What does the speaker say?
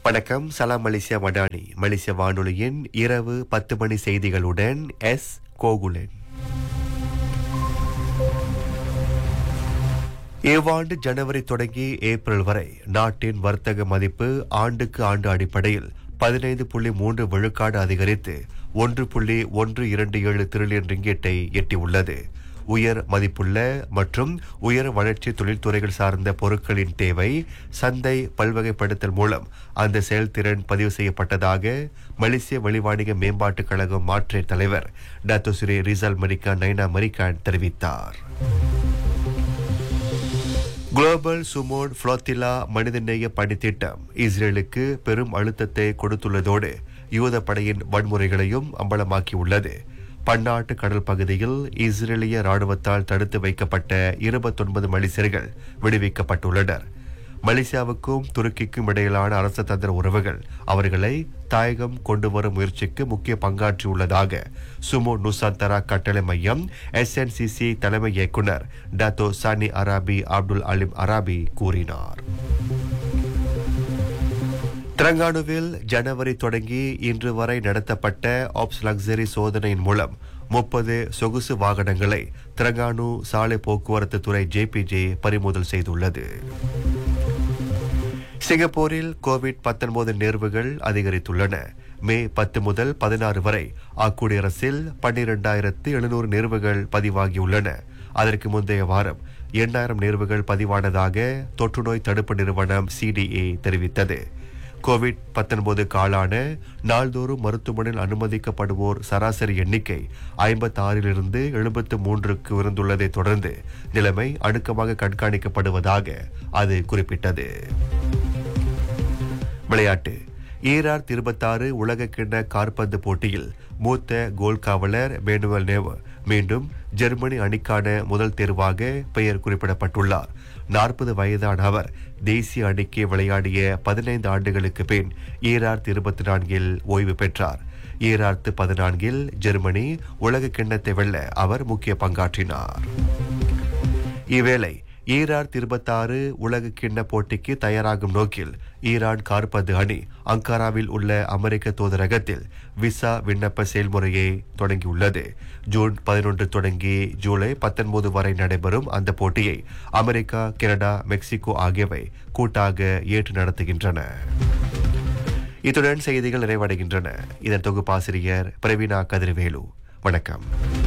வணக்கம் சலாம் மலேசியா மடானி மலேசிய வானொலியின் இரவு பத்து மணி செய்திகளுடன் எஸ் கோகுலன் இவ்வாண்டு ஜனவரி தொடங்கி ஏப்ரல் வரை நாட்டின் வர்த்தக மதிப்பு ஆண்டுக்கு ஆண்டு அடிப்படையில் பதினைந்து புள்ளி மூன்று விழுக்காடு அதிகரித்து ஒன்று புள்ளி ஒன்று இரண்டு ஏழு திரில்லியன் ரிங்கெட்டை எட்டியுள்ளது உயர் மதிப்புள்ள மற்றும் உயர் வளர்ச்சி தொழில்துறைகள் சார்ந்த பொருட்களின் தேவை சந்தை பல்வகைப்படுத்தல் மூலம் அந்த செயல்திறன் பதிவு செய்யப்பட்டதாக மலேசிய வெளிவாணிக மேம்பாட்டுக் கழகம் மாற்ற தலைவர் டாக்டர் ஸ்ரீ ரிசல் மரிக்கா நைனா மரிகான் தெரிவித்தார் குளோபல் சுமோன் புளோத்திலா மனிதநேய பணித்திட்டம் இஸ்ரேலுக்கு பெரும் அழுத்தத்தை கொடுத்துள்ளதோடு யூத படையின் வன்முறைகளையும் அம்பலமாக்கியுள்ளது பன்னாட்டு கடல் பகுதியில் இஸ்ரேலிய ராணுவத்தால் தடுத்து வைக்கப்பட்ட இருபத்தொன்பது மலிசியர்கள் விடுவிக்கப்பட்டுள்ளனர் மலேசியாவுக்கும் துருக்கிக்கும் இடையிலான அரச தந்திர உறவுகள் அவர்களை தாயகம் கொண்டு வரும் முயற்சிக்கு முக்கிய பங்காற்றியுள்ளதாக சுமோ நுசாந்தரா கட்டளை மையம் எஸ்என்சிசி தலைமை இயக்குனர் டாத்தோ சானி அராபி அப்துல் அலிம் அராபி கூறினார் திரங்கானுவில் ஜனவரி தொடங்கி இன்று வரை நடத்தப்பட்ட ஆப்ஸ் லக்ஸரி சோதனையின் மூலம் முப்பது சொகுசு வாகனங்களை திரங்கானு சாலை போக்குவரத்து துறை ஜேபிஜே பறிமுதல் செய்துள்ளது சிங்கப்பூரில் கோவிட் 19 நேர்வுகள் அதிகரித்துள்ளன மே பத்து முதல் பதினாறு வரை அக்குடியரசில் பன்னிரண்டாயிரத்து எழுநூறு நேர்வுகள் பதிவாகியுள்ளன அதற்கு முந்தைய வாரம் எண்ணாயிரம் நேர்வுகள் பதிவானதாக தொற்றுநோய் தடுப்பு நிறுவனம் சிடிஏ தெரிவித்தது கோவிட் 19 காலான நாள்தோறும் மருத்துவமனையில் அனுமதிக்கப்படுவோர் சராசரி எண்ணிக்கை ஐம்பத்தி ஆறிலிருந்து எழுபத்து மூன்றுக்கு உயர்ந்துள்ளதை தொடர்ந்து நிலைமை அணுக்கமாக கண்காணிக்கப்படுவதாக அது குறிப்பிட்டது விளையாட்டு ஈரார் இருபத்தாறு உலகக்கிண்ண காற்பந்து போட்டியில் மூத்த கோல் காவலர் மேனுவல் நேவர் மீண்டும் ஜெர்மனி அணிக்கான முதல் தேர்வாக பெயர் குறிப்பிடப்பட்டுள்ளார் நாற்பது வயதான அவர் தேசிய அணிக்கு விளையாடிய பதினைந்து ஆண்டுகளுக்கு பின் ஈரார் இருபத்தி நான்கில் ஓய்வு பெற்றார் ஈரார்த்து பதினான்கில் ஜெர்மனி உலக கிண்ணத்தை வெல்ல அவர் முக்கிய பங்காற்றினார் இவ்வேளை ஈரான் இருபத்தாறு உலக கிண்ண போட்டிக்கு தயாராகும் நோக்கில் ஈரான் கார்பந்து அணி அங்காராவில் உள்ள அமெரிக்க தூதரகத்தில் விசா விண்ணப்ப செயல்முறையை தொடங்கியுள்ளது ஜூன் பதினொன்று தொடங்கி ஜூலை பத்தொன்பது வரை நடைபெறும் அந்த போட்டியை அமெரிக்கா கனடா மெக்சிகோ ஆகியவை கூட்டாக ஏற்று நடத்துகின்றன இத்துடன் செய்திகள் நிறைவடைகின்றன இதன் தொகுப்பாசிரியர் பிரவீனா கதிர்வேலு வணக்கம்